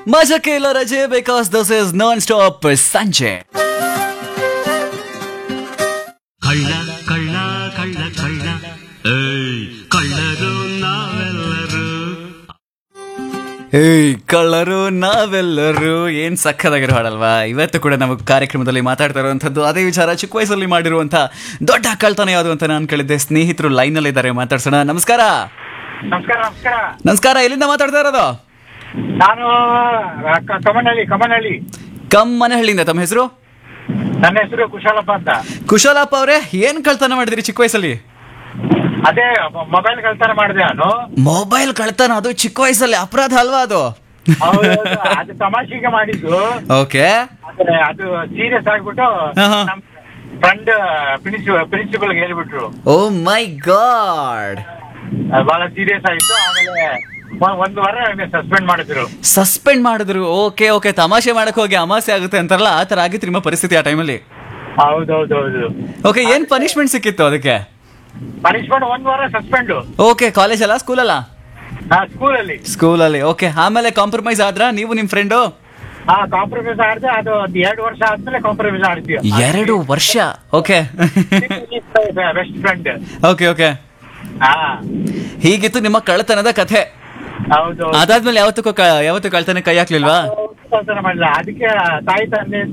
ಮಜಕ್ಕೆ ಇಲ್ಲ ರಜೆ because this is non stop ಸಂಜೆ ಕಳ್ಳ ಕಳ್ಳ ಕಳ್ಳ ಕಳ್ಳ ಏಯ್ ಕಳ್ಳರು ನಾವೆಲ್ಲರೂ ಏಯ್ ಕಳ್ಳರು ನಾವೆಲ್ಲರೂ ಏನ್ ಸಕ್ಕದಾಗಿರೋ ಹಾಡಲ್ವಾ ಇವತ್ತು ಕೂಡ ನಾವು ಕಾರ್ಯಕ್ರಮದಲ್ಲಿ ಮಾತಾಡ್ತಾ ಇರುವಂತದ್ದು ಅದೇ ವಿಚಾರ ಚಿಕ್ಕ ವಯಸ್ಸಲ್ಲಿ ಮಾಡಿರುವಂತ ದೊಡ್ಡ ಕಳ್ತನ ಯಾವುದು ಅಂತ ನಾನು ಕೇಳಿದ್ದೆ ಸ್ನೇಹಿತರು ಲೈನ್ ಅಲ್ಲಿ ಇದ್ದಾರೆ ಮಾತಾಡ್ಸೋಣ ನಮಸ್ಕಾರ ನಮಸ್ಕಾರ ನಮಸ್ಕಾರ ನಮಸ್ಕಾರ ಎಲ್ಲಿಂದ ಮಾತಾಡ್ತಾ ಇರೋದು ನಾನು ಕ- ಕಮನಹಳ್ಳಿ ಕಮನಹಳ್ಳಿ ಕಮ್ಮನಹಳ್ಳಿಯಿಂದ ತಮ್ಮ ಹೆಸರು ನನ್ನ ಹೆಸರು ಕುಶಾಲಪ್ಪ ಅಂತ ಕುಶಾಲಪ್ಪ ಅವರೇ ಏನ್ ಕಳ್ತನ ಮಾಡಿದ್ರಿ ಚಿಕ್ಕ ವಯಸ್ಸಲ್ಲಿ ಅದೇ ಮೊಬೈಲ್ ಕಳ್ತನ ಮಾಡಿದೆ ನಾನು ಮೊಬೈಲ್ ಕಳ್ತನ ಅದು ಚಿಕ್ಕ ವಯಸ್ಸಲ್ಲಿ ಅಪರಾಧ ಅಲ್ವಾ ಅದು ಹೌದು, ಅದು ತಮಾಷೆಗೆ ಮಾಡಿದ್ದು ಓಕೆ ಆದ್ರೆ ಅದು ಸೀರಿಯಸ್ ಆಗ್ಬಿಟ್ಟು ಹಾ, ಹಾ. ನಮ್ ಫ್ರೆಂಡ್ ಪ್ರಿನ್ಸಿಪಲ್ ಪ್ರಿನ್ಸಿಪಲ್ ಹೇಳ್ಬಿಟ್ರು ಓ ಮೈ ಗಾಡ್ ಅದು ಬಹಳ ಸೀರಿಯಸ್ ಆಯ್ತು ಆಮೇಲೆ ಒ- ಒಂದು ವಾರ ಸಸ್ಪೆಂಡ್ ಮಾಡಿದ್ರು ಸಸ್ಪೆಂಡ್ ಮಾಡಿದ್ರು ಓಕೆ ಓಕೆ ತಮಾಷೆ ಮಾಡಕ್ ಹೋಗಿ ಅಮಾಸೆ ಆಗುತ್ತೆ ಅಂತಾರಲ್ಲ ಆ ತರ ಆಗಿತ್ತು ನಿಮ್ಮ ಪರಿಸ್ಥಿತಿ ಆ ಟೈಮಲ್ಲಿ ಹೌದೌದೌದು ಓಕೆ ಏನ್ ಪನಿಷ್ಮೆಂಟ್ ಸಿಕ್ಕಿತ್ತು ಅದಕ್ಕೆ ಪನಿಷ್ಮೆಂಟ್ ಒಂದ್ ವಾರ ಸಸ್ಪೆಂಡ್ ಓಕೆ ಕಾಲೇಜ್ ಅಲ್ಲ ಸ್ಕೂಲ್ ಅಲ್ಲ ಸ್ಕೂಲಲ್ಲಿ ಸ್ಕೂಲಲ್ಲಿ ಓಕೆ ಆಮೇಲೆ ಕಾಂಪ್ರಮೈಸ್ ಆದ್ರ ನೀವು ನಿಮ್ ಫ್ರೆಂಡು ಹಾ ಕಾಂಪ್ರಮೈಸ್ ಆಡಿದೆ ಅದು ಒಂದ್ ಎರಡು ವರ್ಷ ಆದ್ಮೇಲೆ ಕಾಂಪ್ರಮೈಸ್ ಆಡ್ತೀವಿ ಎರಡು ವರ್ಷ okay best friend okay okay ಹಾ ಹೀಗಿತ್ತು ನಿಮ್ಮ ಕಳ್ಳತನದ ಕಥೆ ಹೌದು ಅದಾದ್ಮೇಲೆ ಯಾವತ್ತಕ್ಕೂ ಕ- ಯಾವತ್ತೂ ಕಳ್ತನ ಕೈ ಹಾಕ್ಲಿಲ್ವಾ ಕಳ್ತನ ಮಾಡಿಲ್ಲ ಅದಕ್ಕೆ ತಾಯಿ ತಂದೆ